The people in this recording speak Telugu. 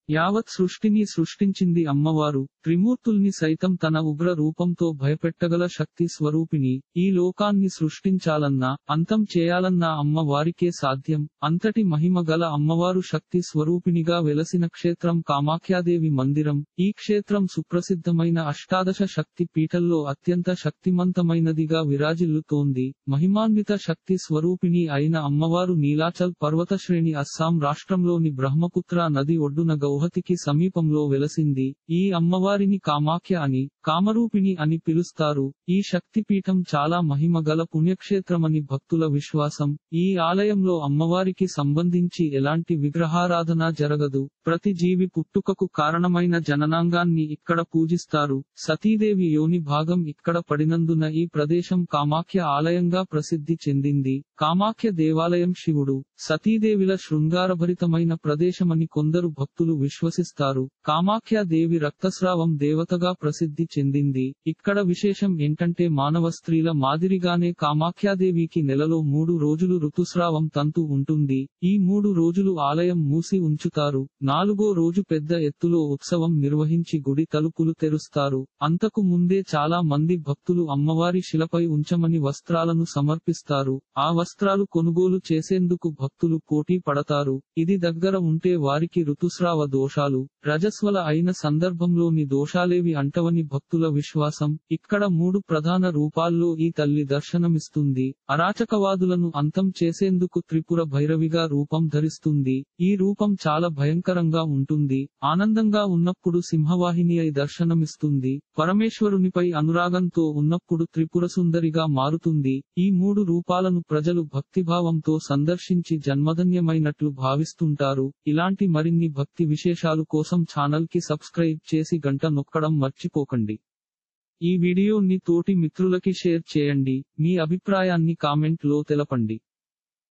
యావత్ సృష్టిని సృష్టించింది అమ్మవారు త్రిమూర్తుల్ని సైతం తన ఉగ్ర రూపంతో భయపెట్టగల శక్తి స్వరూపిణి ఈ లోకాన్ని సృష్టించాలన్నా అంతం చేయాలన్నా అమ్మ వారికే సాధ్యం అంతటి మహిమ గల అమ్మవారు శక్తి స్వరూపిణిగా వెలసిన క్షేత్రం కామాఖ్యాదేవి మందిరం ఈ క్షేత్రం సుప్రసిద్ధమైన అష్టాదశ శక్తి పీఠల్లో అత్యంత శక్తిమంతమైనదిగా విరాజిల్లుతోంది మహిమాన్విత శక్తి స్వరూపిణి అయిన అమ్మవారు నీలాచల్ పర్వత శ్రేణి అస్సాం రాష్ట్రంలోని బ్రహ్మపుత్ర నది ఒడ్డున గౌహతికి సమీపంలో వెలసింది ఈ అమ్మవారిని కామాఖ్య అని కామరూపిణి అని పిలుస్తారు ఈ శక్తిపీఠం చాలా మహిమ గల పుణ్యక్షేత్రమని భక్తుల విశ్వాసం ఈ ఆలయంలో అమ్మవారికి సంబంధించి ఎలాంటి విగ్రహారాధన జరగదు ప్రతి జీవి పుట్టుకకు కారణమైన జననాంగాన్ని ఇక్కడ పూజిస్తారు సతీదేవి యోని భాగం ఇక్కడ పడినందున ఈ ప్రదేశం కామాఖ్య ఆలయంగా ప్రసిద్ధి చెందింది కామాఖ్య దేవాలయం శివుడు సతీదేవిల శృంగారభరితమైన ప్రదేశమని కొందరు భక్తులు విశ్వసిస్తారు కామాఖ్య దేవి రక్తస్రావం దేవతగా ప్రసిద్ధి చెందింది ఇక్కడ విశేషం ఏంటంటే మానవ స్త్రీల మాదిరిగానే కామాఖ్యాదేవికి నెలలో మూడు రోజులు ఋతుస్రావం తంతు ఉంటుంది ఈ మూడు రోజులు ఆలయం మూసి ఉంచుతారు నాలుగో రోజు పెద్ద ఎత్తులో ఉత్సవం నిర్వహించి గుడి తలుపులు తెరుస్తారు అంతకు ముందే చాలా మంది భక్తులు అమ్మవారి శిలపై ఉంచమని వస్త్రాలను సమర్పిస్తారు ఆ వస్త్రాలు కొనుగోలు చేసేందుకు భక్తులు పోటీ పడతారు ఇది దగ్గర ఉంటే వారికి ఋతుస్రావ దోషాలు రజస్వల అయిన సందర్భంలోని దోషాలేవి అంటవని భక్తుల విశ్వాసం ఇక్కడ మూడు ప్రధాన రూపాల్లో ఈ తల్లి దర్శనమిస్తుంది అరాచకవాదులను అంతం చేసేందుకు త్రిపుర భైరవిగా రూపం ధరిస్తుంది ఈ రూపం చాలా భయంకరంగా ఉంటుంది ఆనందంగా ఉన్నప్పుడు సింహవాహిని అయి దర్శనమిస్తుంది పరమేశ్వరునిపై అనురాగంతో ఉన్నప్పుడు త్రిపుర సుందరిగా మారుతుంది ఈ మూడు రూపాలను ప్రజలు భక్తిభావంతో సందర్శించి జన్మధన్యమైనట్లు భావిస్తుంటారు ఇలాంటి మరిన్ని భక్తి విశేషాలు కోసం ఛానల్ కి సబ్స్క్రైబ్ చేసి గంట నొక్కడం మర్చిపోకండి ఈ వీడియోని తోటి మిత్రులకి షేర్ చేయండి మీ అభిప్రాయాన్ని కామెంట్ లో తెలపండి